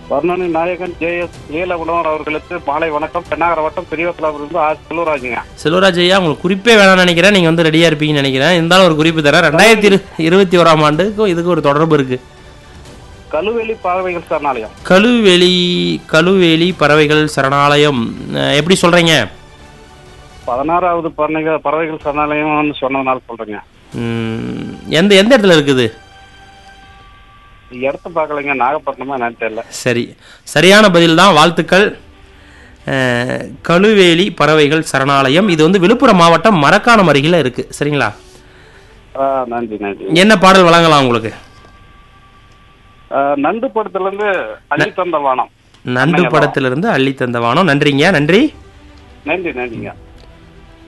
வர்ணனி நாயகன் J S நீலகுணவர் அவர்களுக்கு மாலை வணக்கம் பெண்ணாகர வட்டம் பெரியவத்திலிருந்து ஆ செல்வராஜுங்க செல்வராஜ் ஐயா உங்களுக்கு குறிப்பே வேணாம்னு நினைக்கிறேன் நீங்கள் வந்து ரெடியாக இருப்பீங்கன்னு நினைக்கிறேன் இருந்தாலும் ஒரு குறிப்பு தரேன் ரெண்டாயிரத்தி இரு இருபத்தி ஓராம் ஆண்டுக்கும் இதுக்கு ஒரு தொடர்பு இருக்குது கழுவெளி பறவைகள் சரணாலயம் கழுவேலி கழுவேலி பறவைகள் சரணாலயம் அஹ், எப்படி சொல்கிறீங்க பதினாறாவது பறவைகள் பறவைகள் சரணாலயம்னு சொன்னதுனால சொல்றேங்க எந்த எந்த இடத்துல இருக்குது இடத்த பார்க்கலைங்க நாகப்பட்டினமா என்னன்னு தெரியல சரி சரியான பதில் தான் வாழ்த்துக்கள் அஹ், கழுவேலி பறவைகள் சரணாலயம் இது வந்து விழுப்புரம் மாவட்டம் மரக்காணம் அருகில் இருக்குது சரிங்களா ஆ, நன்றி நன்றி என்ன பாடல் வழங்கலாம் உங்களுக்கு ஆ, நண்டு படத்துல இருந்து அள்ளி தந்த வானம் நண்டு படத்திலிருந்து அள்ளி தந்த வானம் நன்றிங்க நன்றி நன்றி நன்றிங்க